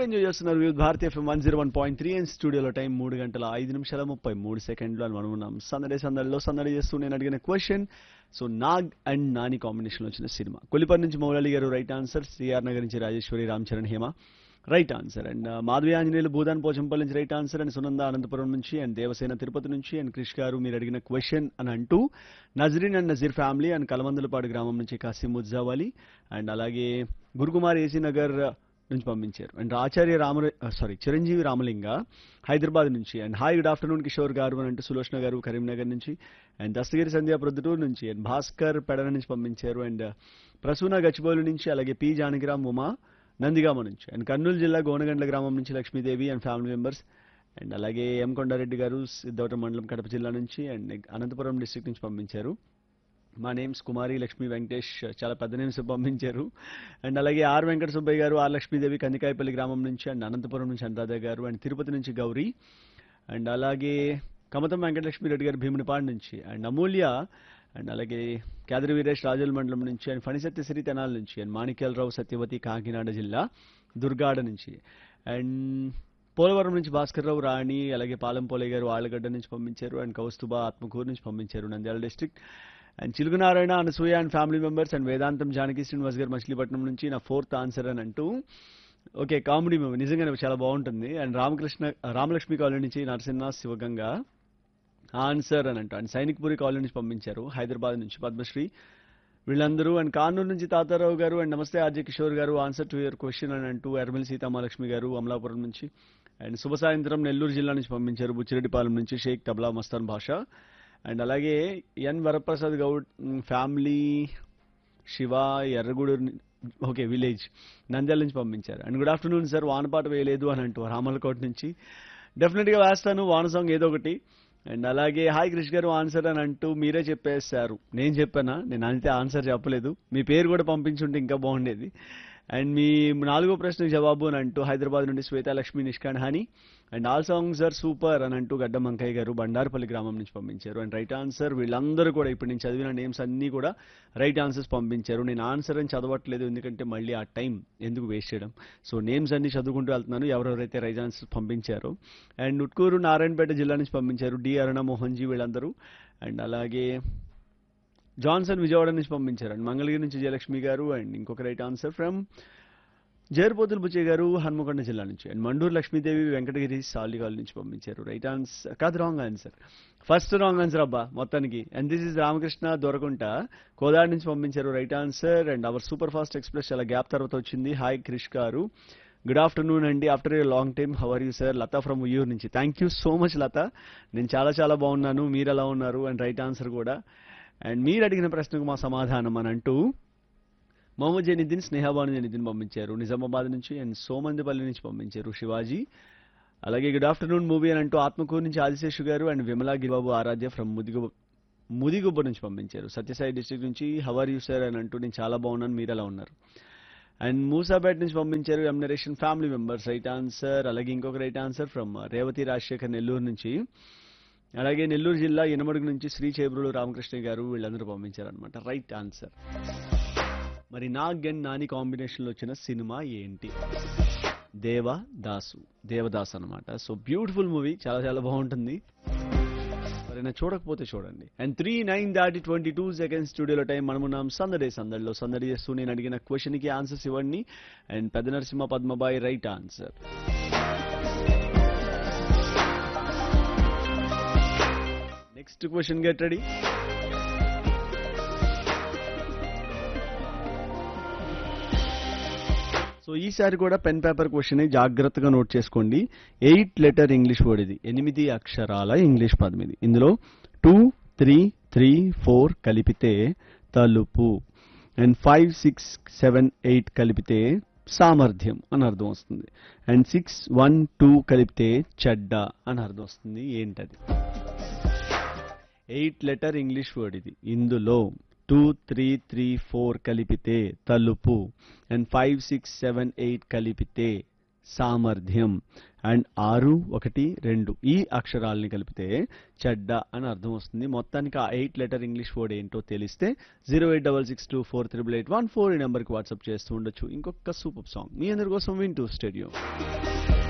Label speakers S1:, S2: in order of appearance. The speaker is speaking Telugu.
S1: ఎంజాయ్ చేస్తున్నారు వివిధ భారతీయ FM one zero one point three and స్టూడియోలో టైం మూడు గంటల ఐదు నిమిషాల ముప్పై మూడు సెకండ్లు అని మనం ఉన్నాం సందడే సందడిలో సందడి చేస్తూ నేను అడిగిన question so Nag and Nani కాంబినేషన్లో వచ్చిన సినిమా కొలిపర్ నుంచి మౌలాలి గారు రైట్ ఆన్సర్ శ్రీఆర్ నగర్ నుంచి Rajeshwari Ram Charan Hema right answer and Madhavi Anjaneyulu Bhoodan Pochampally నుంచి right answer and Sunanda Anantapuram నుంచి అండ్ దేవసేన తిరుపతి నుంచి అండ్ క్రిష్ గారు మీరు అడిగిన క్వశ్చన్ అని అంటూ Nazreen and Nazeer family and Kalamandulapadu గ్రామం నుంచి కాసిం ముజ్జావాలి అండ్ అలాగే గురుకుమార్ ఏసీ నగర్ నుంచి పంపించారు అండ్ ఆచార్య రామ సారీ చిరంజీవి రామలింగ హైదరాబాద్ నుంచి and hi good afternoon Kishore garu అని అంటూ సులోచన గారు కరీంనగర్ నుంచి అండ్ దస్తగిరి సంధ్య ప్రొద్దుటూరు నుంచి అండ్ భాస్కర్ పెడన నుంచి పంపించారు అండ్ ప్రసూన గచ్చిబౌలి నుంచి అలాగే పి జానకిరామ్ ఉమా నందిగామ నుంచి అండ్ కర్నూలు జిల్లా గోనగండ్ల గ్రామం నుంచి Lakshmidevi and family members and అలాగే ఎం కొండారెడ్డి గారు సిద్ధవట మండలం కడప జిల్లా నుంచి అండ్ అనంతపురం డిస్ట్రిక్ట్ నుంచి పంపించారు మా నేమ్స్ కుమారి లక్ష్మీ వెంకటేష్ చాలా పెద్ద నేమ్స్ పంపించారు అండ్ అలాగే ఆర్ వెంకట సుబ్బయ్య గారు ఆర్ లక్ష్మీదేవి కందికాయపల్లి గ్రామం నుంచి అండ్ అనంతపురం నుంచి అనురాధ గారు అండ్ తిరుపతి నుంచి గౌరీ అండ్ అలాగే కమతం వెంకటలక్ష్మి రెడ్డి గారు భీమునిపాడు నుంచి అండ్ అమూల్య అండ్ అలాగే కేదరి వీరేష్ రాజుల మండలం నుంచి అండ్ ఫణిసత్య శ్రీ తెనాల నుంచి అండ్ మాణిక్యాలరావు సత్యవతి కాకినాడ జిల్లా దుర్గాడ నుంచి అండ్ పోలవరం నుంచి భాస్కర్ రావు రాణి అలాగే పాలెం పోలే గారు ఆళ్ళగడ్డ నుంచి పంపించారు అండ్ కౌస్తుబా ఆత్మకూరు నుంచి పంపించారు Nandyal district and Chilugunarayana Anasuya and family members and Vedantam Janaki Srinivas గారు మచిలీపట్నం నుంచి నా ఫోర్త్ ఆన్సర్ అని అంటూ ఓకే కామెడీ మూవీ నిజంగానే చాలా బాగుంటుంది అండ్ రామకృష్ణ రామలక్ష్మి కాలనీ నుంచి నరసింహ శివగంగ ఆన్సర్ అని అంటూ అండ్ సైనిక్పురి కాలనీ నుంచి పంపించారు హైదరాబాద్ నుంచి పద్మశ్రీ వీళ్ళందరూ అండ్ కానూరు నుంచి తాతారావు గారు అండ్ నమస్తే ఆర్జే కిషోర్ గారు ఆన్సర్ టు యువర్ క్వశ్చన్ అని అంటూ ఎర్మల్ సీతామహాలక్ష్మి గారు అమలాపురం నుంచి అండ్ శుభ సాయంత్రం నెల్లూరు జిల్లా నుంచి పంపించారు బుచ్చిరెడ్డిపాలెం నుంచి షేక్ తబ్లా మస్తాన్ భాష అండ్ అలాగే ఎన్ వరప్రసాద్ గౌడ్ మ్, ఫ్యామిలీ శివ ఎర్రగూడూరు ని- ఓకే విలేజ్ నంద్యాల నుంచి పంపించారు అండ్ గుడ్ ఆఫ్టర్నూన్ సార్ వానపాట వేయలేదు అని అంటూ రామలకోట నుంచి డెఫినెట్గా వేస్తాను వాన సాంగ్ ఏదో ఒకటి అండ్ అలాగే హాయ్ క్రిష్ గారు ఆన్సర్ అని అంటూ మీరే చెప్పేశారు నేను చెప్పానా నేను అంతే ఆన్సర్ చెప్పలేదు మీ పేరు కూడా పంపించుంటే ఇంకా బాగుండేది అండ్ మీ నాలుగో ప్రశ్నకు జవాబు అని అంటూ హైదరాబాద్ నుండి Swethalakshmi Nishkan Hani and all songs are super అని అంటూ గడ్డ మంకయ్య గారు బండారపల్లి గ్రామం నుంచి పంపించారు అండ్ రైట్ ఆన్సర్ వీళ్ళందరూ కూడా ఇప్పుడు నేను చదివిన నేమ్స్ అన్నీ కూడా రైట్ ఆన్సర్స్ పంపించారు నేను ఆన్సర్ అని చదవట్లేదు ఎందుకంటే మళ్ళీ ఆ టైం ఎందుకు వేస్ట్ చేయడం సో నేమ్స్ అన్ని చదువుకుంటూ వెళ్తున్నాను ఎవరెవరైతే రైట్ ఆన్సర్స్ పంపించారో అండ్ ఉట్కూరు నారాయణపేట జిల్లా నుంచి పంపించారు డి అరుణ మోహన్జీ వీళ్ళందరూ అండ్ అలాగే జాన్సన్ విజయవాడ నుంచి పంపించారు అండ్ మంగళగిరి నుంచి జయలక్ష్మి గారు అండ్ ఇంకొక right answer from Jerupotula Buchchaiah garu Hanamkonda జిల్లా నుంచి అండ్ మండూరు లక్ష్మీదేవి వెంకటగిరి సాలిగాల్ నుంచి పంపించారు రైట్ ఆన్సర్ కాదు wrong answer first wrong answer అబ్బా మొత్తానికి and this is Ramakrishna Dorakunta Kodad నుంచి పంపించారు right answer and our super fast express చాలా గ్యాప్ తర్వాత వచ్చింది hi Krish garu good afternoon అండి after a long time how are you sir Latha from Uyyur నుంచి థ్యాంక్ యూ సో మచ్ లత నేను చాలా చాలా బాగున్నాను మీరు ఎలా ఉన్నారు అండ్ రైట్ ఆన్సర్ కూడా అండ్ మీరు అడిగిన ప్రశ్నకు మా సమాధానం అని అంటూ మొహమ్మద్ జైనుద్దీన్ స్నేహబాను జైనుద్దీన్ పంపించారు నిజామాబాద్ నుంచి అండ్ సోమందిపల్లి నుంచి పంపించారు శివాజీ అలాగే గుడ్ ఆఫ్టర్నూన్ మూవీ అని అంటూ ఆత్మకూరు నుంచి ఆదిశేషు గారు అండ్ విమలా గిరిబాబు ఆరాధ్య ఫ్రమ్ ముదిగు ముదిగుబ్బ నుంచి పంపించారు సత్యసాయి డిస్ట్రిక్ట్ నుంచి హవర్ యూ సార్ అని అంటూ నేను చాలా బాగున్నాను మీరు ఎలా ఉన్నారు అండ్ మూసాపేట నుంచి పంపించారు M Nareshan family members right answer అలాగే ఇంకొక right answer from Revathi Rajasekhar Nellore నుంచి అలాగే నెల్లూరు జిల్లా ఇనమడుగు నుంచి శ్రీ చేబ్రులు రామకృష్ణ గారు వీళ్ళందరూ పంపించారు అనమాట రైట్ ఆన్సర్ మరి నాగ్ అండ్ నాని కాంబినేషన్లో వచ్చిన సినిమా ఏంటి దేవ దాసు దేవదాస్ అన్నమాట సో బ్యూటిఫుల్ మూవీ చాలా చాలా బాగుంటుంది ఎవరైనా చూడకపోతే చూడండి అండ్ త్రీ నైన్ దాటి ట్వంటీ టూ సెకండ్స్ స్టూడియోలో టైం మనమున్నాం సందడే సందడిలో సందడి చేస్తూ నేను అడిగిన క్వశ్చన్కి ఆన్సర్స్ ఇవ్వండి అండ్ పెద్ద Narasimha Padmabai right answer next question get ready so ఈసారి కూడా పెన్ పేపర్ క్వశ్చన్ జాగ్రత్తగా నోట్ చేసుకోండి ఎయిట్ లెటర్ ఇంగ్లీష్ వర్డ్ ఇది ఎనిమిది అక్షరాల ఇంగ్లీష్ పదం ఇది ఇందులో టూ త్రీ త్రీ ఫోర్ కలిపితే తలుపు and five six seven eight కలిపితే సామర్థ్యం అని అర్థం వస్తుంది అండ్ సిక్స్ వన్ టూ కలిపితే చెడ్డ అని అర్థం వస్తుంది ఏంటది ఎయిట్ లెటర్ ఇంగ్లీష్ వర్డ్ ఇది ఇందులో టూ త్రీ త్రీ ఫోర్ కలిపితే తలుపు and five six seven eight కలిపితే సామర్థ్యం అండ్ ఆరు ఒకటి రెండు ఈ అక్షరాలని కలిపితే చెడ్డ అని అర్థం వస్తుంది మొత్తానికి ఆ ఎయిట్ లెటర్ ఇంగ్లీష్ వర్డ్ ఏంటో తెలిస్తే zero eight double six two four triple eight one four ఈ నెంబర్కి వాట్సాప్ చేస్తూ ఉండొచ్చు ఇంకొక సూపర్ సాంగ్ మీ అందరి కోసం వింటూ స్టేడియం